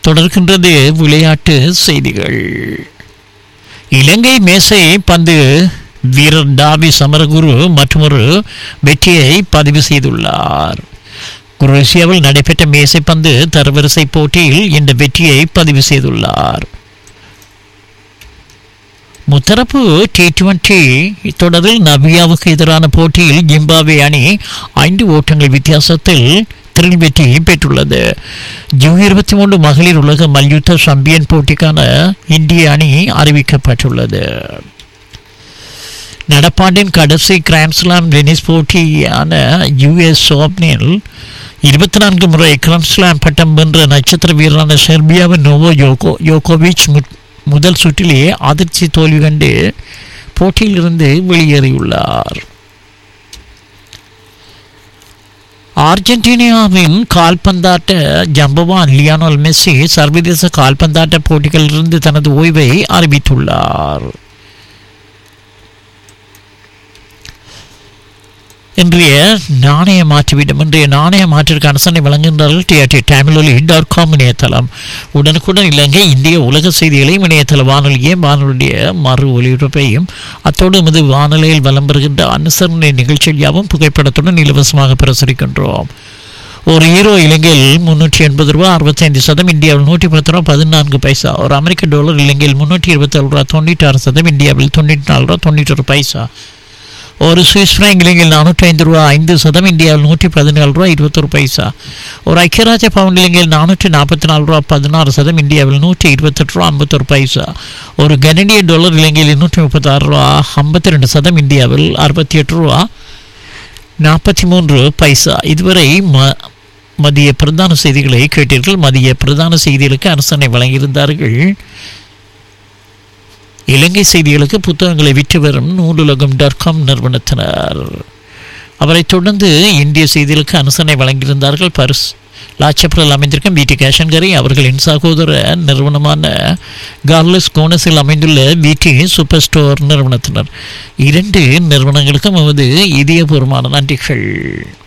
தொடர்கின்றது விளையாட்டு செய்திகள் இலங்கை மேசை பந்து வீரர் டாவி சமரகுரு மற்றொரு வெற்றியை பதிவு செய்துள்ளார் குரோசியாவில் நடைபெற்ற மேசைப்பந்து தரவரிசை போட்டியில் இந்த வெற்றியை பதிவு செய்துள்ளார் முத்தரப்பு டி டுவெண்டி தொடரில் நபியாவுக்கு எதிரான போட்டியில் ஜிம்பாவே அணி ஐந்து ஓட்டங்கள் வித்தியாசத்தில் திரில் வெற்றி பெற்றுள்ளது ஜூன் இருபத்தி மூன்று மகளிர் உலக மல்யுத்த சாம்பியன் போட்டிக்கான இந்திய அணி அறிவிக்கப்பட்டுள்ளது நடப்பாண்டின் கடைசி கிராண்ட்ஸ்லாம் டென்னிஸ் போட்டியான யுஎஸ் ஓப்பனில் இருபத்தி நான்கு முறை கிராண்ட்ஸ்லாம் பட்டம் வென்ற நட்சத்திர வீரரான செர்பியாவின் நோவோ யோகோ யோகோவிச் மு- முதல் சுற்றிலேயே அதிர்ச்சி தோல்வி கண்டு போட்டியிலிருந்து வெளியேறியுள்ளார் அர்ஜென்டினாவின் கால்பந்தாட்ட ஜம்பவான் லியானோல் மெஸ்ஸி சர்வதேச கால்பந்தாட்ட போட்டிகளிலிருந்து தனது ஓய்வை அறிவித்துள்ளார் இன்றைய நாணய மாற்றுவிடம் இன்றைய நாணய மாற்றிற்கு அரசனை வழங்குகின்றார்கள் டிஆர்டி தமிழொலி டாட் காம் இணையதளம் உடனுக்குடன் இலங்கை இந்திய உலக செய்திகளையும் இணையதள வானொலியையும் வானொலிய மறு ஒலிபரப்பையும் அத்தோடு நமது வானொலியில் வலம் பெறுகின்ற அனுசரணை நிகழ்ச்சிகள் யாவும் புகைப்படத்துடன் இலவசமாக பிரசுரிக்கின்றோம் ஒரு ஹீரோ இலங்கையில் முன்னூற்றி எண்பது ரூபா அறுபத்தைந்து சதம் இந்தியாவில் நூற்றி பத்து ரூபா பதினான்கு பைசா ஒரு அமெரிக்க டாலர் இலங்கையில் முன்னூற்றி இருபத்தேழு ரூபா தொண்ணூற்றி ஆறு சதம் இந்தியாவில் தொண்ணூற்றி நாலு ரூபா தொண்ணூற்றொரு பைசா ஒரு சுவிஸ் ஃப்ராங்க் இலங்கையில் நானூற்றி ஐந்து ரூபா ஐந்து சதம் இந்தியாவில் நூற்றி பதினேழு ரூபா இருபத்தொரு பைசா ஒரு ஐக்கியராஜ பவுண்ட் இலங்கையில் நானூற்றி நாற்பத்தி நாலு ரூபா பதினாறு சதம் இந்தியாவில் நூற்றி இருபத்தெட்டு ரூபா ஐம்பத்தொரு பைசா ஒரு கனடிய டாலர் இலங்கையில் நூற்றி முப்பத்தாறு ரூபா ஐம்பத்தி ரெண்டு சதம் இந்தியாவில் அறுபத்தி எட்டு ரூபா நாற்பத்தி மூன்று பைசா இதுவரை ம மதிய பிரதான செய்திகளை கேட்டீர்கள் மதிய பிரதான செய்திகளுக்கு அரசனை வழங்கியிருந்தார்கள் இலங்கை செய்திகளுக்கு புத்தகங்களை விற்று வரும் நூலுலகம் டாட் காம் நிறுவனத்தினர் அவரைத் தொடர்ந்து இந்திய செய்திகளுக்கு அனுசரணை வழங்கியிருந்தார்கள் பரிஸ் லாச்சப்பரில் அமைந்திருக்கும் பிடி கேஷன்கரை அவர்களின் சகோதர நிறுவனமான கார்லஸ் கோனஸில் அமைந்துள்ள பிடி சூப்பர் ஸ்டோர் நிறுவனத்தினர் இரண்டு நிறுவனங்களுக்கும் நமது இதயபூர்வமான நன்றிகள்